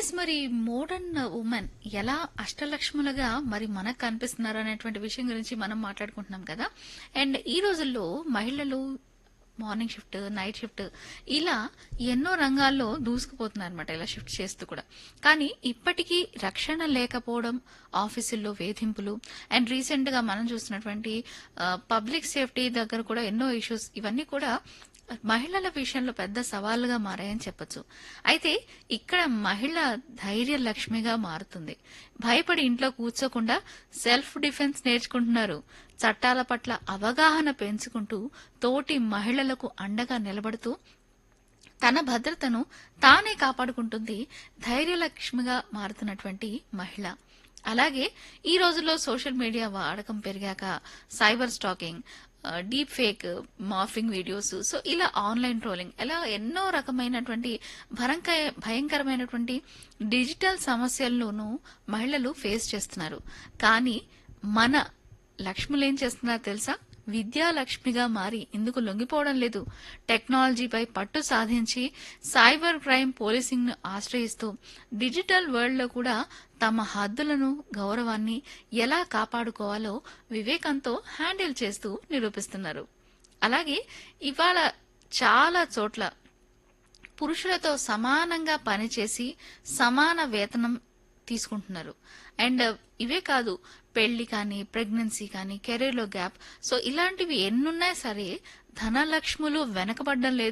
yes మరి modern women ఎలా అష్టలక్ష్ములుగా మరి మనకు కనిపిస్తున్నారు అనేటువంటి విషయం గురించి మనం మాట్లాడుకుంటున్నాం కదా అండ్ ఈ రోజుల్లో మహిళలు మార్నింగ్ షిఫ్ట్ నైట్ షిఫ్ట్ ఇలా ఎన్నో రంగాల్లో దూసుకుపోతున్నారు అనమాట ఇలా షిఫ్ట్ చేస్తూ కూడా కానీ ఇప్పటికీ రక్షణ లేకపోవడం ఆఫీసుల్లో వేధింపులు అండ్ రీసెంట్ గా మనం చూస్తున్నటువంటి పబ్లిక్ సేఫ్టీ దగ్గర కూడా ఎన్నో ఇష్యూస్ ఇవన్నీ కూడా మహిళల విషయంలో పెద్ద సవాలుగా మారాయని చెప్పొచ్చు అయితే ఇక్కడ మహిళ ధైర్య లక్ష్మిగా మారుతుంది భయపడి ఇంట్లో కూర్చోకుండా సెల్ఫ్ డిఫెన్స్ నేర్చుకుంటున్నారు చట్టాల పట్ల అవగాహన పెంచుకుంటూ తోటి మహిళలకు అండగా నిలబడుతూ తన భద్రతను తానే కాపాడుకుంటుంది ధైర్యలక్ష్మిగా మారుతున్నటువంటి మహిళ అలాగే ఈ రోజుల్లో సోషల్ మీడియా వాడకం పెరిగాక సైబర్ స్టాకింగ్ ఆ, deep fake morphing videos so ఇలా ఆన్లైన్ ట్రోలింగ్ ఇలా ఎన్నో రకమైనటువంటి భరంక భయంకరమైనటువంటి డిజిటల్ సమస్యల్లోనూ మహిళలు ఫేస్ చేస్తున్నారు కానీ మన లక్ష్ములు ఏం చేస్తున్నారో తెలుసా విద్యాలక్ష్మిగా మారి ఇందుకు లొంగిపోవడం లేదు టెక్నాలజీపై పట్టు సాధించి సైబర్ క్రైమ్ పోలీసింగ్ ను ఆశ్రయిస్తూ డిజిటల్ వరల్డ్ లో కూడా తమ హద్దులను గౌరవాన్ని ఎలా కాపాడుకోవాలో వివేకంతో హ్యాండిల్ చేస్తూ నిరూపిస్తున్నారు అలాగే ఇవాళ చాలా చోట్ల పురుషులతో సమానంగా పనిచేసి సమాన వేతనం తీసుకుంటున్నారు అండ్ ఇవే కాదు పెళ్లి కానీ ప్రెగ్నెన్సీ కానీ కెరీర్ లో గ్యాప్ సో ఇలాంటివి ఎన్నున్నా సరే ధనలక్ష్ములు వెనకబడ్డం లేదు